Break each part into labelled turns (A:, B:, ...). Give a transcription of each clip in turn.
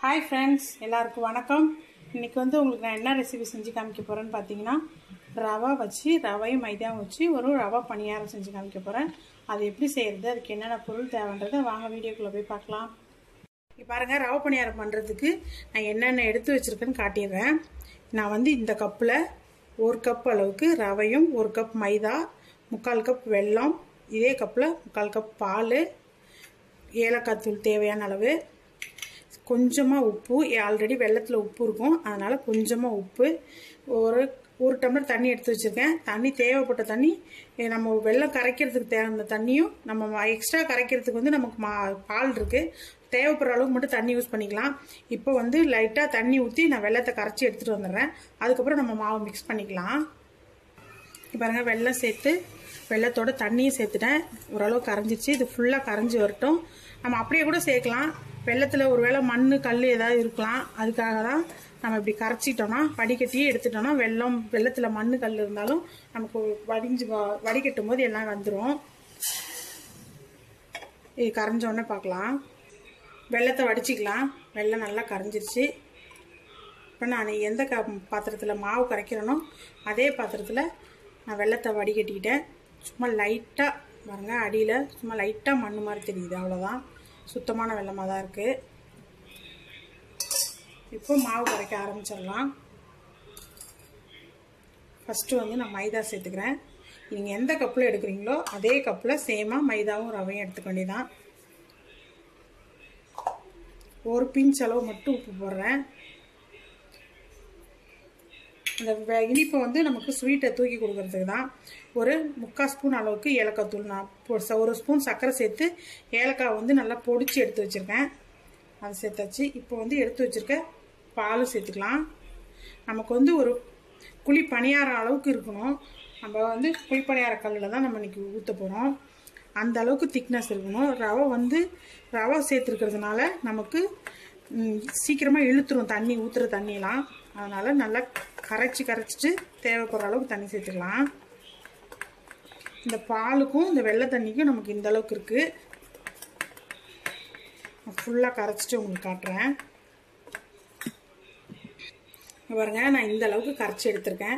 A: hi friends எல்லாருக்கும் வணக்கம் இன்னைக்கு வந்து உங்களுக்கு நான் என்ன ரெசிபி செஞ்சு காமிக்க போகிறேன்னு பார்த்தீங்கன்னா ரவா வச்சு ரவையும் மைதாவும் வச்சு ஒரு ரவா பணியாரம் செஞ்சு காமிக்க போகிறேன் அது எப்படி செய்கிறது அதுக்கு என்னென்ன பொருள் தேவைன்றதை வாங்க வீடியோக்குள்ளே போய் பார்க்கலாம் இப்போ பாருங்கள் ரவை பணியாரம் பண்ணுறதுக்கு நான் என்னென்ன எடுத்து வச்சுருக்கேன்னு காட்டிடுறேன் நான் வந்து இந்த கப்பில் ஒரு கப் அளவுக்கு ரவையும் ஒரு கப் மைதா முக்கால் கப் வெல்லம் இதே கப்பில் முக்கால் கப் பால் ஏலக்காய் தூள் தேவையான அளவு கொஞ்சமாக உப்பு ஆல்ரெடி வெள்ளத்தில் உப்பு இருக்கும் அதனால் கொஞ்சமாக உப்பு ஒரு ஒரு டம்ளர் தண்ணி எடுத்து வச்சுருக்கேன் தண்ணி தேவைப்பட்ட தண்ணி நம்ம வெள்ளம் கரைக்கிறதுக்கு தேவையான தண்ணியும் நம்ம எக்ஸ்ட்ரா கரைக்கிறதுக்கு வந்து நமக்கு மா பால் இருக்குது தேவைப்படுற அளவுக்கு மட்டும் தண்ணி யூஸ் பண்ணிக்கலாம் இப்போ வந்து லைட்டாக தண்ணி ஊற்றி நான் வெள்ளத்தை கரைச்சி எடுத்துகிட்டு வந்துடுறேன் அதுக்கப்புறம் நம்ம மாவு மிக்ஸ் பண்ணிக்கலாம் பாருங்கள் வெள்ளம் சேர்த்து வெள்ளத்தோட தண்ணியும் சேர்த்துட்டேன் ஓரளவு கரைஞ்சிச்சு இது ஃபுல்லாக கரைஞ்சி வரட்டும் நம்ம அப்படியே கூட சேர்க்கலாம் வெள்ளத்தில் ஒரு வேளை மண் கல் ஏதாவது இருக்கலாம் அதுக்காக தான் நம்ம இப்படி கரைச்சிட்டோம்னா வடிகட்டியே எடுத்துட்டோம்னா வெள்ளம் வெள்ளத்தில் மண் கல் இருந்தாலும் நமக்கு வடிஞ்சு வடிகட்டும் போது எல்லாம் வந்துடும் இது கரைஞ்சோடனே பார்க்கலாம் வெள்ளத்தை வடிச்சிக்கலாம் வெள்ளம் நல்லா கரைஞ்சிருச்சு இப்போ நான் எந்த க பாத்திரத்தில் மாவு கரைக்கிறேனோ அதே பாத்திரத்தில் நான் வெள்ளத்தை வடிகட்டிக்கிட்டேன் சும்மா லைட்டாக பாருங்க அடியில் சும்மா லைட்டாக மண் மாதிரி தெரியுது அவ்வளோதான் சுத்தமான வெள்ளமாக தான் இருக்குது இப்போ மாவு கரைக்க ஆரம்பிச்சிடலாம் ஃபஸ்ட்டு வந்து நான் மைதா சேர்த்துக்கிறேன் நீங்கள் எந்த கப்பில் எடுக்கிறீங்களோ அதே கப்பில் சேமாக மைதாவும் ரவையும் எடுத்துக்க வேண்டியதான் ஒரு பிஞ்ச் அளவு மட்டும் உப்பு போடுறேன் அந்த இனிப்பை வந்து நமக்கு ஸ்வீட்டை தூக்கி கொடுக்கறதுக்கு தான் ஒரு முக்கால் ஸ்பூன் அளவுக்கு ஏலக்காய் தூள் நான் ஒரு ஸ்பூன் சர்க்கரை சேர்த்து ஏலக்காய் வந்து நல்லா பொடிச்சு எடுத்து வச்சுருக்கேன் அதை சேர்த்தாச்சு இப்போ வந்து எடுத்து வச்சுருக்க பாலும் சேர்த்துக்கலாம் நமக்கு வந்து ஒரு குழி பணியாரம் அளவுக்கு இருக்கணும் நம்ம வந்து குழி பணியார கல்லில் தான் நம்ம இன்றைக்கி ஊற்ற போகிறோம் அந்த அளவுக்கு திக்னஸ் இருக்கணும் ரவை வந்து ரவை சேர்த்துருக்கிறதுனால நமக்கு சீக்கிரமாக இழுத்துரும் தண்ணி ஊற்றுற தண்ணியெலாம் அதனால் நல்லா கரைச்சி கரைச்சிட்டு தேவைப்படுற அளவுக்கு தண்ணி சேர்த்துக்கலாம் இந்த பாலுக்கும் இந்த வெள்ளை தண்ணிக்கும் நமக்கு இந்த அளவுக்கு இருக்குது ஃபுல்லாக கரைச்சிட்டு உங்களுக்கு காட்டுறேன் பாருங்க நான் இந்த அளவுக்கு கரைச்சி எடுத்திருக்கேன்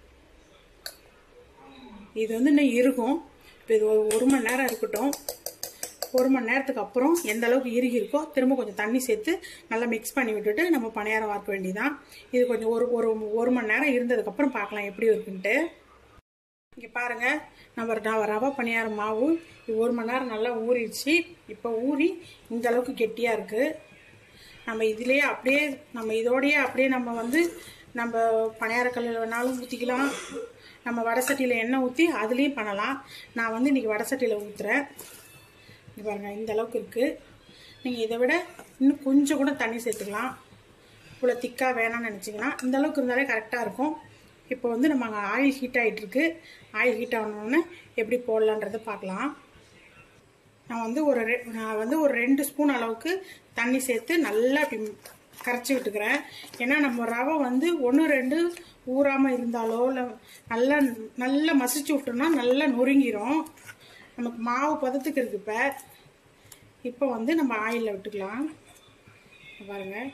A: இது வந்து இன்னும் இருக்கும் இப்போ இது ஒரு ஒரு மணி நேரம் இருக்கட்டும் ஒரு மணி நேரத்துக்கு அப்புறம் எந்த அளவுக்கு இறுகி இருக்கோ திரும்ப கொஞ்சம் தண்ணி சேர்த்து நல்லா மிக்ஸ் பண்ணி விட்டுட்டு நம்ம பணியாரம் வார்க்க வேண்டியதான் இது கொஞ்சம் ஒரு ஒரு ஒரு மணி நேரம் இருந்ததுக்கப்புறம் பார்க்கலாம் எப்படி இருக்குன்ட்டு இங்கே பாருங்கள் நம்ம ரவை பணியாரம் மாவு ஒரு மணி நேரம் நல்லா ஊறிடுச்சு இப்போ ஊறி இந்த அளவுக்கு கெட்டியாக இருக்குது நம்ம இதுலேயே அப்படியே நம்ம இதோடையே அப்படியே நம்ம வந்து நம்ம பணியாரக்கல்லில் வேணாலும் ஊற்றிக்கலாம் நம்ம வடை சட்டியில் எண்ணெய் ஊற்றி அதுலேயும் பண்ணலாம் நான் வந்து இன்றைக்கி வடை சட்டியில் ஊற்றுறேன் இங்கே பாருங்கள் இந்த அளவுக்கு இருக்குது நீங்கள் இதை விட இன்னும் கொஞ்சம் கூட தண்ணி சேர்த்துக்கலாம் இவ்வளோ திக்காக வேணாம்னு நினச்சிங்கன்னா இந்த அளவுக்கு இருந்தாலே கரெக்டாக இருக்கும் இப்போ வந்து நம்ம அங்கே ஆயில் ஹீட் ஆகிட்டுருக்கு ஆயில் ஹீட் ஆனோடனே எப்படி போடலான்றதை பார்க்கலாம் நான் வந்து ஒரு ரெ நான் வந்து ஒரு ரெண்டு ஸ்பூன் அளவுக்கு தண்ணி சேர்த்து நல்லா அப்படி கரைச்சி விட்டுக்கிறேன் ஏன்னா நம்ம ரவை வந்து ஒன்று ரெண்டு ஊறாமல் இருந்தாலோ இல்லை நல்லா நல்லா மசிச்சு விட்டோம்னா நல்லா நொறுங்கிரும் நமக்கு மாவு பதத்துக்கு இருக்கு இப்போ இப்போ வந்து நம்ம ஆயிலில் விட்டுக்கலாம் பாருங்கள்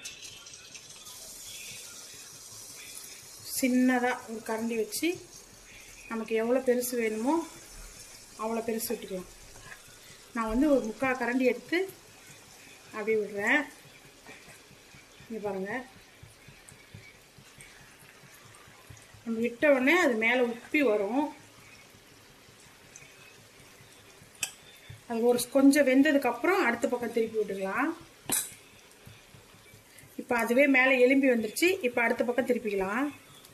A: சின்னதாக ஒரு கரண்டி வச்சு நமக்கு எவ்வளோ பெருசு வேணுமோ அவ்வளோ பெருசு விட்டுக்கலாம் நான் வந்து ஒரு முக்கால் கரண்டி எடுத்து அப்படியே விடுறேன் இங்கே பாருங்கள் நம்ம விட்ட உடனே அது மேலே உப்பி வரும் அது ஒரு கொஞ்சம் வெந்ததுக்கப்புறம் அடுத்த பக்கம் திருப்பி விட்டுக்கலாம் இப்போ அதுவே மேலே எலும்பி வந்துருச்சு இப்போ அடுத்த பக்கம் திருப்பிக்கலாம்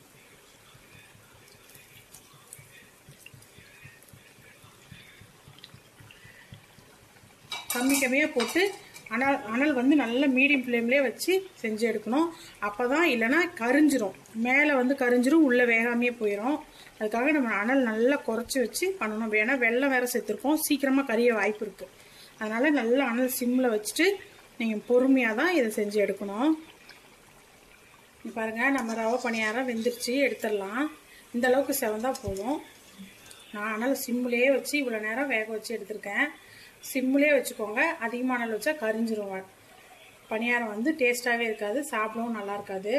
A: கம்மி கம்மியாக போட்டு அனல் அனல் வந்து நல்ல மீடியம் ஃப்ளேம்லேயே வச்சு செஞ்சு எடுக்கணும் அப்போ தான் இல்லைனா கரிஞ்சிரும் மேலே வந்து கரிஞ்சிரும் உள்ளே வேகாமையே போயிடும் அதுக்காக நம்ம அனல் நல்லா குறைச்சி வச்சு பண்ணணும் ஏன்னா வெள்ளம் வேறு சேர்த்துருக்கோம் சீக்கிரமாக கரிய வாய்ப்பு இருக்குது அதனால் நல்லா அனல் சிம்மில் வச்சுட்டு நீங்கள் பொறுமையாக தான் இதை செஞ்சு எடுக்கணும் பாருங்கள் நம்ம ரவை பணியாரம் வெந்துருச்சு எடுத்துடலாம் இந்த அளவுக்கு செவந்தா போதும் நான் அனல் சிம்மிலே வச்சு இவ்வளோ நேரம் வேக வச்சு எடுத்திருக்கேன் சிம்மிலே வச்சுக்கோங்க அதிகமான வச்சா கரிஞ்சிரும் பணியாரம் வந்து டேஸ்ட்டாகவே இருக்காது சாப்பிடவும் நல்லா இருக்காது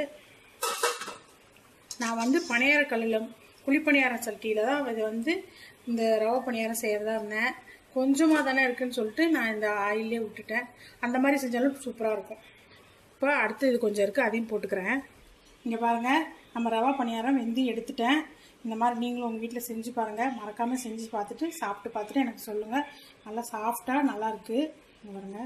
A: நான் வந்து பணியார கல்லில் குழிப்பணியாரம் சட்டியில் தான் இது வந்து இந்த ரவை பணியாரம் செய்கிறதா இருந்தேன் கொஞ்சமாக தானே இருக்குன்னு சொல்லிட்டு நான் இந்த ஆயிலே விட்டுட்டேன் அந்த மாதிரி செஞ்சாலும் சூப்பராக இருக்கும் இப்போ அடுத்து இது கொஞ்சம் இருக்குது அதையும் போட்டுக்கிறேன் இங்கே பாருங்கள் நம்ம ரவா பணியாரம் வெந்தி எடுத்துட்டேன் இந்த மாதிரி நீங்களும் உங்கள் வீட்டில் செஞ்சு பாருங்கள் மறக்காமல் செஞ்சு பார்த்துட்டு சாப்பிட்டு பார்த்துட்டு எனக்கு சொல்லுங்கள் நல்லா சாஃப்டாக நல்லாயிருக்கு இங்கே பாருங்கள்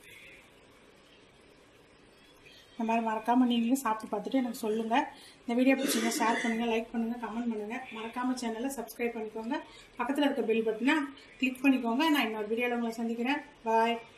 A: இந்த மாதிரி மறக்காமல் நீங்களும் சாப்பிட்டு பார்த்துட்டு எனக்கு சொல்லுங்கள் இந்த வீடியோ பிடிச்சிங்க ஷேர் பண்ணுங்கள் லைக் பண்ணுங்கள் கமெண்ட் பண்ணுங்கள் மறக்காமல் சேனலை சப்ஸ்கிரைப் பண்ணிக்கோங்க பக்கத்தில் இருக்க பெல் பட்டனை கிளிக் பண்ணிக்கோங்க நான் இன்னொரு வீடியோவில் உங்களை சந்திக்கிறேன் பாய்